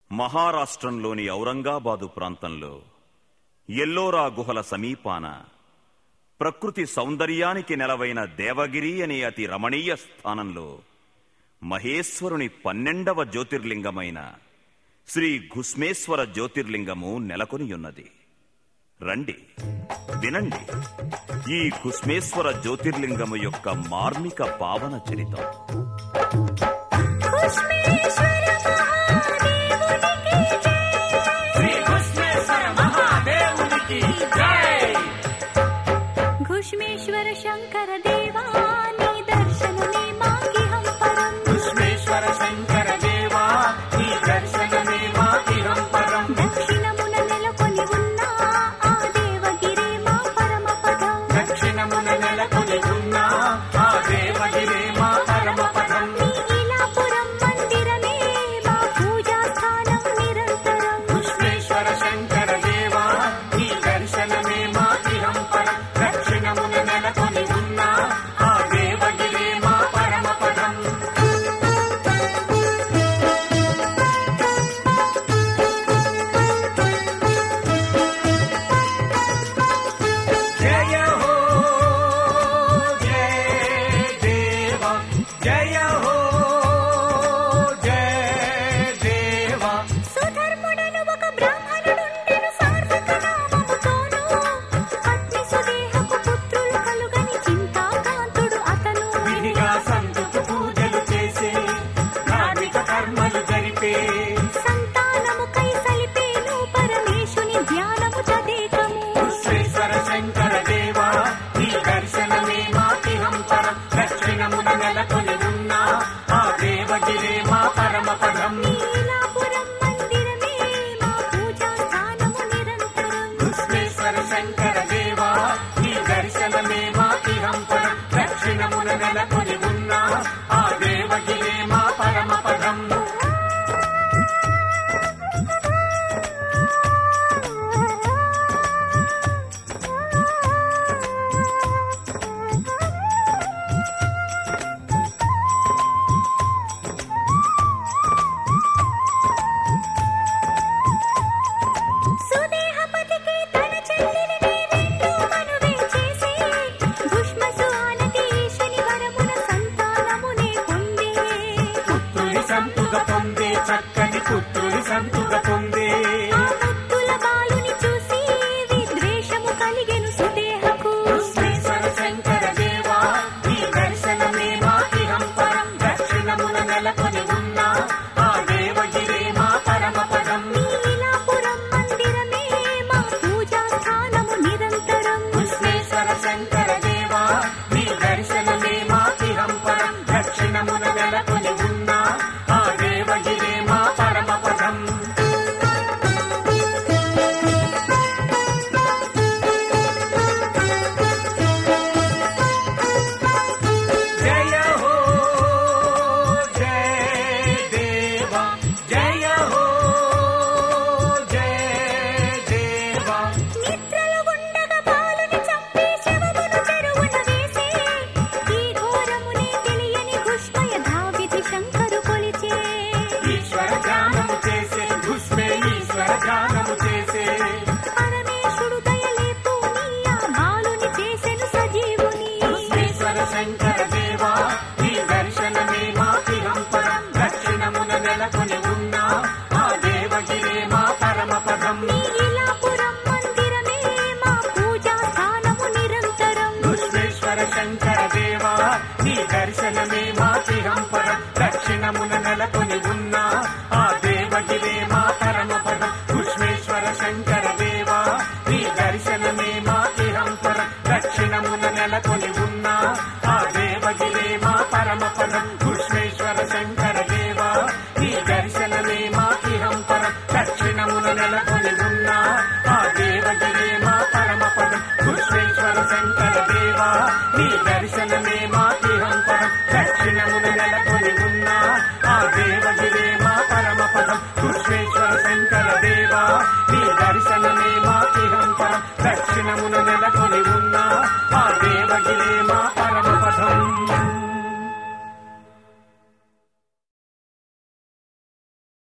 మహారాష్ట్రంలోని ఔరంగాబాదు ప్రాంతంలో ఎల్లోరా గుహల సమీపాన ప్రకృతి సౌందర్యానికి నెలవైన దేవగిరి అనే అతి రమణీయ స్థానంలో మహేశ్వరుని పన్నెండవ జ్యోతిర్లింగమైన శ్రీ ఘుస్మేశ్వర జ్యోతిర్లింగము నెలకొనియున్నది రండి వినండి ఈ ఘుస్మేశ్వర జ్యోతిర్లింగము యొక్క మార్మిక పావన చరితం శ్రీ కృష్ణేశ్వర మహాదేవునికి జై घुष्मेश्वर शङ्कर देवा नी दर्शनमे मागिहं परम् కృష్ణేశ్వర శంకర దేవా నీ దర్శనమే మాకిరం పరం దక్షిణమున నెలకొని ఉన్న ఆ దేవగిరే మా పరమపదం దక్షిణమున నెలకొని ఉన్న ఆ దేవగిరే మా పరమ పదం నీ ఇలాపురం మందిరమే మా పూజా స్థానం నిరంతరం కృష్ణేశ్వర శంకర దేవా నీ దర్శనమే మాకిరం పరం దక్షిణమున నెలకొని ఉన్న ఆ దేవగిరే మా పరమ పదం జయ హో జయ దేవ జయ హో జయ దేవ సుధర్ముడను ఒక బ్రాహ్మణుడుండెను సార్థక నామముతోను పత్ని సుదేహపు పుత్రులు కలుగని చింతాకాంతుడు అతను విధిగా సంతుకు పూజలు చేసే ధార్మిక కర్మలు జరిపే సంతానముకై సలిపేను పరమేశుని ధ్యానము తదేకము విశ్వేశ్వర శంకర దేవా నీ దర్శనమే మాకిహం పరం దక్షిణమున నెలకొని ఉన్న ఆ దేవగిరే మా పరమ పదం నీలాపురం మందిరమే మా పూజా స్థానము నిరంతరం విశ్వేశ్వర శంకర దేవా నీ దర్శనమే మాకిహం పరం దక్షిణమున నెలకొని ఉన్న ఆ దేవగిరే మా పరమ పదం సుదేహపతికి తన చెల్లిని రెండు మనువే చేసి భుష్మసు ఆనతి ఈశని వరమున సంతానమునే పొందే పుత్రుని సంతుగ పొందే చక్కని పుత్రుని సంతుగ పొందే ఆ ముత్తుల బాలుని చూసి విద్వేషము కలిగెను సుదేహకు విశ్వేశ్వర శంకర దేవా నీ దర్శనమే మాకిహం పరం దక్షిణమున నెలకొని ఉన్న ఆ దేవగిరే మా పరమ పదం నీలాపురం మందిరమే మా పూజా స్థానము నిరంతరం విశ్వేశ్వర శంకర దేవా నీ దర్శనమే మాకిహం పరం దక్షిణమున నెలకొని ఉన్న ఆ దేవగిరే మా పరమ పదం జయ హో జయ దేవా జయ హో జయ దేవా నిద్రలు ఉండగా బాలుని చంపి శవమును చెరువున వేసే ఈ ఘోరమునే తెలియని ఘుష్మయ ధావిధి శంకరు కొలిచే ఈశ్వర ధ్యానము చేసే ఘుష్మే ఈశ్వర ధ్యానము చేసే పరమేశుడు దయలేపు నీ ఆ బాలుని చేసెను సజీవుని ఈశ్వర శంకర దేవా నీ దర్శనమే మాకిహం పరం దక్షిణమున నెలకొని ఉన్న ఆ దేవగిరే మా పరమ పదం నీలాపురం మందిరమే మా పూజా స్థానము నిరంతరం విశ్వేశ్వర శంకర దేవా నీ దర్శనమే మాకిహం పరం దక్షిణమున నెలకొని ఉన్న ఆ దేవగిరే మా పరమ పదం విశ్వేశ్వర శంకర దేవా నీ దర్శనమే మాకిహం పరం దక్షిణమున నెలకొని ఉన్న ఆ దేవగిరే మా పరమ పదం విశ్వేశ్వర శంకర దేవా నీ దర్శనమే మాకిహం పరం దక్షిణమున నెలకొని ఉన్న ఆ దేవగిరే మా పరమ పదం విశ్వేశ్వర శంకర దేవా నీ దర్శనమే మాకిహం పరం దక్షిణమున నెలకొని ఉన్న ఆ దేవగిరే మా పరమ పదం విశ్వేశ్వర శంకర దేవా నీ దర్శనమే మాకిహం పరం దక్షిణమున నెలకొని ఉన్న ఆ దేవగిరే మా పరమ పదం